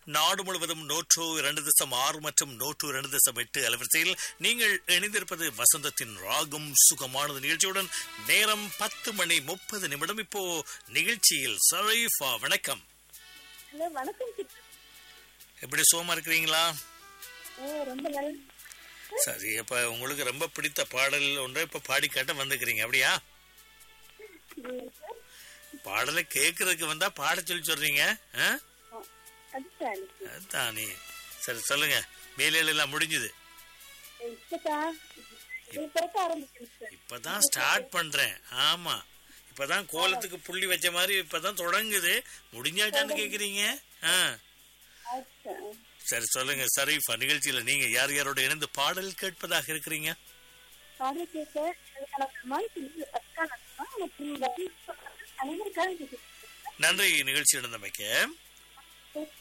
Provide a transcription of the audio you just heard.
நாடு முழுவதும் நூற்று இரண்டு தசம் ஆறு மற்றும் நூற்று இரண்டு தசம் எட்டு அலைவரிசையில் நீங்கள் இணைந்திருப்பது வசந்தத்தின் ராகம் சுகமானது நிகழ்ச்சியுடன் நேரம் பத்து மணி முப்பது நிமிடம் இப்போ நிகழ்ச்சியில் சரீஃபா வணக்கம் ஹலோ வணக்கம் சிஸ்டர் எப்படி சுகமா இருக்கிறீங்களா ஓ ரொம்ப நல்ல சரி அப்ப உங்களுக்கு ரொம்ப பிடித்த பாடல் ஒன்றை இப்ப பாடி காட்ட வந்துக்கிறீங்க அப்படியா ம், சார். பாடலை கேட்கறதுக்கு வந்தா பாட சொல்லி சொல்றீங்க ஆ? ஆ, அது சரி அதானே சரி சொல்லுங்க வேலையில எல்லாம் முடிஞ்சுது இப்பதான் இது பிறக்க ஆரம்பிச்சிருச்சு சார் இப்பதான் ஸ்டார்ட் பண்றேன் ஆமா இப்பதான் கோலத்துக்கு புள்ளி வச்ச மாதிரி இப்பதான் தொடங்குது முடிஞ்சாச்சான்னு கேக்குறீங்க ஆ அச்சா. சரி சொல்லுங்க சரிஃபா நிகழ்ச்சியில நீங்க யார் யாரோட இணைந்து பாடல் கேட்பதாக இருக்கிறீங்க பாடல் கேட்க அதுக்கான கமால் சொல்லி அக்கா நட்பா மற்றும் பதில் சொல்றது அனைவருக்காக கேட்கிறேன் நன்றி நிகழ்ச்சி நடந்தமைக்க சார்.